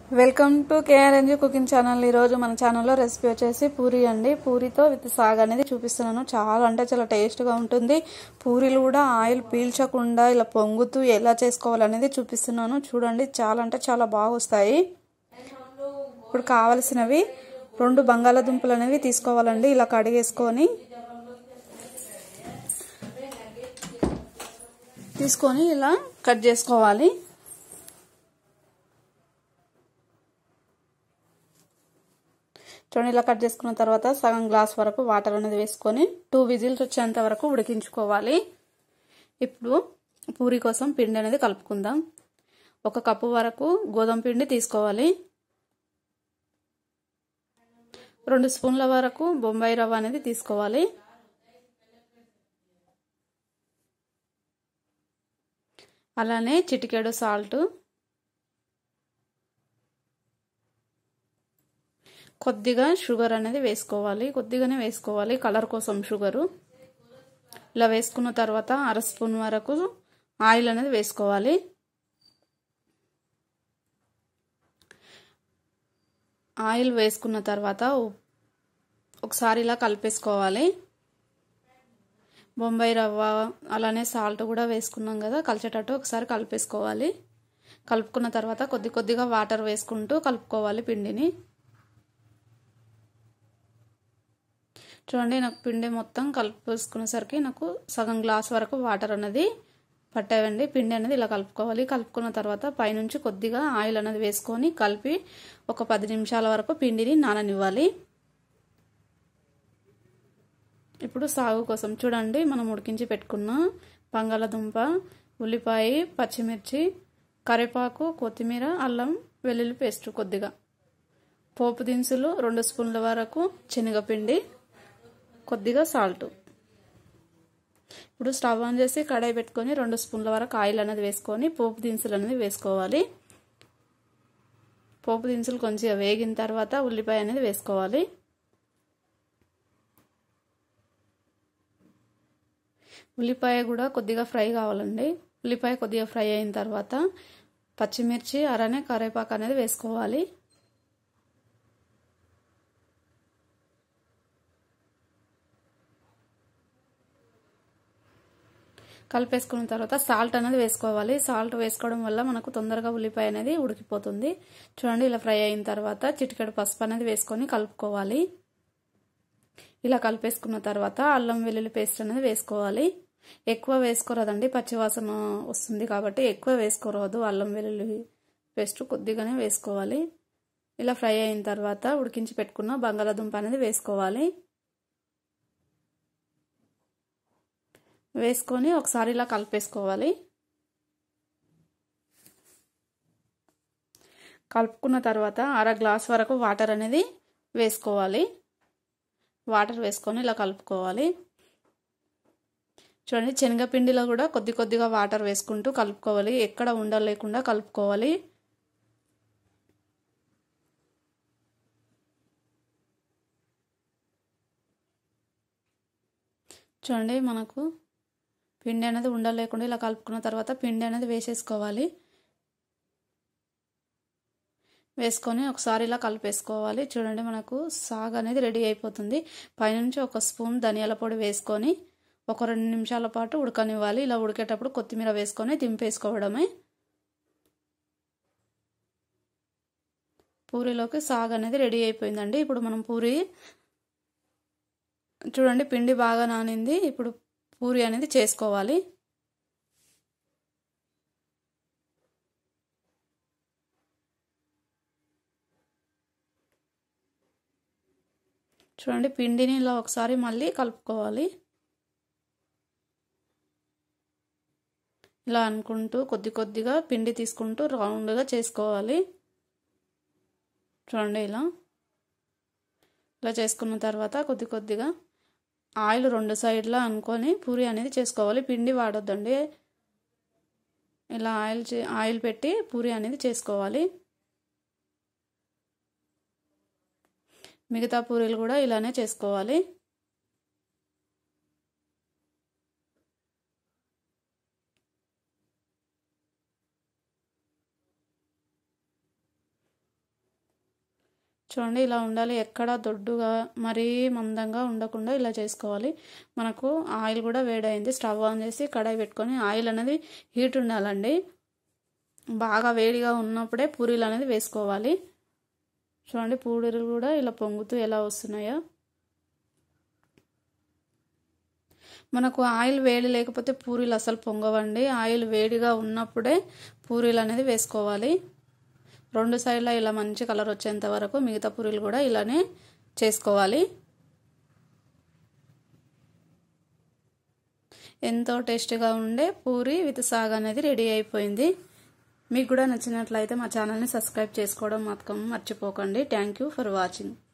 welcome to KRNG cooking channel ఈరోజు మన ఛానల్లో రెసిపీ వచ్చేసి పూరి అండి పూరితో విత్ సాగ్ అనేది చూపిస్తున్నాను చాలా అంటే చాలా టేస్ట్గా ఉంటుంది పూరీలు కూడా ఆయిల్ పీల్చకుండా ఇలా పొంగుతూ ఎలా చేసుకోవాలనేది చూపిస్తున్నాను చూడండి చాలా అంటే చాలా బాగా వస్తాయి ఇప్పుడు కావలసినవి రెండు బంగాళాదుంపలు అనేవి తీసుకోవాలండి ఇలా కడిగేసుకొని తీసుకొని ఇలా కట్ చేసుకోవాలి చూడండి ఇలా కట్ చేసుకున్న తర్వాత సగం గ్లాస్ వరకు వాటర్ అనేది వేసుకొని టూ విజిల్స్ వచ్చేంత వరకు ఉడికించుకోవాలి ఇప్పుడు పూరి కోసం పిండి అనేది కలుపుకుందాం ఒక కప్పు వరకు గోధుమ పిండి తీసుకోవాలి రెండు స్పూన్ల వరకు బొంబాయి రవ్వ అనేది తీసుకోవాలి అలానే చిటికెడు సాల్ట్ కొద్దిగా షుగర్ అనేది వేసుకోవాలి కొద్దిగానే వేసుకోవాలి కలర్ కోసం షుగరు ఇలా వేసుకున్న తర్వాత అర స్పూన్ వరకు ఆయిల్ అనేది వేసుకోవాలి ఆయిల్ వేసుకున్న తర్వాత ఒకసారి ఇలా కలిపేసుకోవాలి బొంబాయి రవ్వ అలానే సాల్ట్ కూడా వేసుకున్నాం కదా కలిసేటట్టు ఒకసారి కలిపేసుకోవాలి కలుపుకున్న తర్వాత కొద్ది కొద్దిగా వాటర్ వేసుకుంటూ కలుపుకోవాలి పిండిని చూడండి నాకు పిండి మొత్తం కలిపేసుకునేసరికి నాకు సగం గ్లాస్ వరకు వాటర్ అనేది పట్టావండి పిండి అనేది ఇలా కలుపుకోవాలి కలుపుకున్న తర్వాత పైనుంచి కొద్దిగా ఆయిల్ అనేది వేసుకొని కలిపి ఒక పది నిమిషాల వరకు పిండిని నాననివ్వాలి ఇప్పుడు సాగు కోసం చూడండి మనం ఉడికించి పెట్టుకున్న బంగాళదుంప ఉల్లిపాయ పచ్చిమిర్చి కరివేపాకు కొత్తిమీర అల్లం వెల్లుల్లి పేస్ట్ కొద్దిగా పోపు దినుసులు రెండు స్పూన్ల వరకు శనగపిండి కొద్దిగా సాల్ట్ ఇప్పుడు స్టవ్ ఆన్ చేసి కడాయి పెట్టుకొని రెండు స్పూన్ల వరకు ఆయిల్ అనేది వేసుకొని పోపు దినుసులు అనేది వేసుకోవాలి పోపు దినుసులు కొంచెం వేగిన తర్వాత ఉల్లిపాయ అనేది వేసుకోవాలి ఉల్లిపాయ కూడా కొద్దిగా ఫ్రై కావాలండి ఉల్లిపాయ కొద్దిగా ఫ్రై అయిన తర్వాత పచ్చిమిర్చి అరనే కరివేపాకు అనేది వేసుకోవాలి కలిపేసుకున్న తర్వాత సాల్ట్ అనేది వేసుకోవాలి సాల్ట్ వేసుకోవడం వల్ల మనకు తొందరగా ఉల్లిపాయ అనేది ఉడికిపోతుంది చూడండి ఇలా ఫ్రై అయిన తర్వాత చిటికెడు పసుపు అనేది వేసుకొని కలుపుకోవాలి ఇలా కలిపేసుకున్న తర్వాత అల్లం వెల్లుల్లి పేస్ట్ అనేది వేసుకోవాలి ఎక్కువ వేసుకోరాదండి పచ్చివాసన వస్తుంది కాబట్టి ఎక్కువ వేసుకోరాదు అల్లం వెల్లుల్లి పేస్ట్ కొద్దిగానే వేసుకోవాలి ఇలా ఫ్రై అయిన తర్వాత ఉడికించి పెట్టుకున్న బంగాళాదుంప అనేది వేసుకోవాలి వేసుకొని ఒకసారి ఇలా కలిపేసుకోవాలి కలుపుకున్న తర్వాత అర గ్లాస్ వరకు వాటర్ అనేది వేసుకోవాలి వాటర్ వేసుకొని ఇలా కలుపుకోవాలి చూడండి శనగపిండిలో కూడా కొద్ది కొద్దిగా వాటర్ వేసుకుంటూ కలుపుకోవాలి ఎక్కడ ఉండలేకుండా కలుపుకోవాలి చూడండి మనకు పిండి అనేది ఉండలేకుండా ఇలా కలుపుకున్న తర్వాత పిండి అనేది వేసేసుకోవాలి వేసుకొని ఒకసారి ఇలా కలిపేసుకోవాలి చూడండి మనకు సాగ్ అనేది రెడీ అయిపోతుంది పైనుంచి ఒక స్పూన్ ధనియాల పొడి వేసుకొని ఒక రెండు నిమిషాల పాటు ఉడకనివ్వాలి ఇలా ఉడికేటప్పుడు కొత్తిమీర వేసుకొని దింపేసుకోవడమే పూరీలోకి సాగ్ అనేది రెడీ అయిపోయిందండి ఇప్పుడు మనం పూరి చూడండి పిండి బాగా నానింది ఇప్పుడు పూరి అనేది చేసుకోవాలి చూడండి పిండిని ఇలా ఒకసారి మళ్ళీ కలుపుకోవాలి ఇలా అనుకుంటూ కొద్ది కొద్దిగా పిండి తీసుకుంటూ రౌండ్గా చేసుకోవాలి చూడండి ఇలా ఇలా చేసుకున్న తర్వాత కొద్ది కొద్దిగా ఆయిల్ రెండు సైడ్లా అనుకొని పూరి అనేది చేసుకోవాలి పిండి వాడొద్దండి ఇలా ఆయిల్ ఆయిల్ పెట్టి పూరి అనేది చేసుకోవాలి మిగతా పూరీలు కూడా ఇలానే చేసుకోవాలి చూడండి ఇలా ఉండాలి ఎక్కడ దొడ్డుగా మరీ మందంగా ఉండకుండా ఇలా చేసుకోవాలి మనకు ఆయిల్ కూడా వేడైంది స్టవ్ ఆన్ చేసి కడాయి పెట్టుకొని ఆయిల్ అనేది హీట్ ఉండాలండి బాగా వేడిగా ఉన్నప్పుడే పూరీలు అనేది వేసుకోవాలి చూడండి పూరీలు కూడా ఇలా పొంగుతూ ఎలా వస్తున్నాయో మనకు ఆయిల్ వేడి లేకపోతే పూరీలు అసలు పొంగవండి ఆయిల్ వేడిగా ఉన్నప్పుడే పూరీలు అనేది వేసుకోవాలి రెండు సైడ్ల ఇలా మంచి కలర్ వచ్చేంత వరకు మిగతా పూరీలు కూడా ఇలానే చేసుకోవాలి ఎంతో టేస్టీగా ఉండే పూరి విత్ సాగ్ అనేది రెడీ అయిపోయింది మీకు కూడా నచ్చినట్లయితే మా ఛానల్ని సబ్స్క్రైబ్ చేసుకోవడం మాత్రం మర్చిపోకండి థ్యాంక్ యూ ఫర్ వాచింగ్